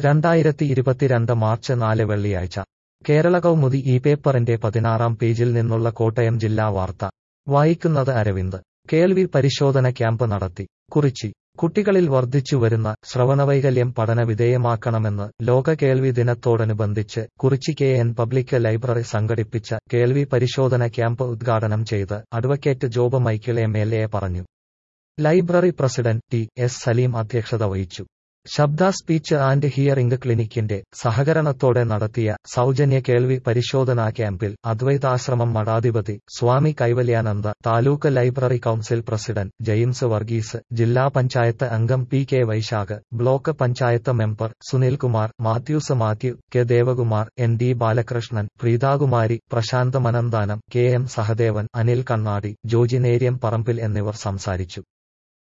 രണ്ടായിരത്തി ഇരുപത്തിരണ്ട് മാർച്ച് നാല് വെള്ളിയാഴ്ച കേരള കൗമുദി ഈ പേപ്പറിന്റെ പതിനാറാം പേജിൽ നിന്നുള്ള കോട്ടയം ജില്ലാ വാർത്ത വായിക്കുന്നത് അരവിന്ദ് കേൾവി പരിശോധന ക്യാമ്പ് നടത്തി കുറിച്ചി കുട്ടികളിൽ വർദ്ധിച്ചുവരുന്ന ശ്രവണവൈകല്യം പഠന വിധേയമാക്കണമെന്ന് ലോക കേൾവി ദിനത്തോടനുബന്ധിച്ച് Kurichi K N public library സംഘടിപ്പിച്ച കേൾവി പരിശോധന ക്യാമ്പ് ഉദ്ഘാടനം ചെയ്ത് advocate Job Michael M L A പറഞ്ഞു library president T S Saleem അധ്യക്ഷത വഹിച്ചു ശബ്ദ സ്പീച്ച് ആൻഡ് ഹിയറിംഗ് ക്ലിനിക്കിന്റെ സഹകരണത്തോടെ നടത്തിയ സൗജന്യ കേൾവി പരിശോധനാ ക്യാമ്പിൽ അദ്വൈതാശ്രമം മഠാധിപതി Swami Kaivalyananda taluk library council president James Varghese ജില്ലാ പഞ്ചായത്ത് അംഗം P K Vaisakh block panchayat member Sunilkumar Mathews Mathew K Devakumar N D Balakrishnan Preethakumari Prashanth Manathanam K M Sahadevan Anil Kannadi ജോജിനേര്യം പറമ്പിൽ എന്നിവർ സംസാരിച്ചു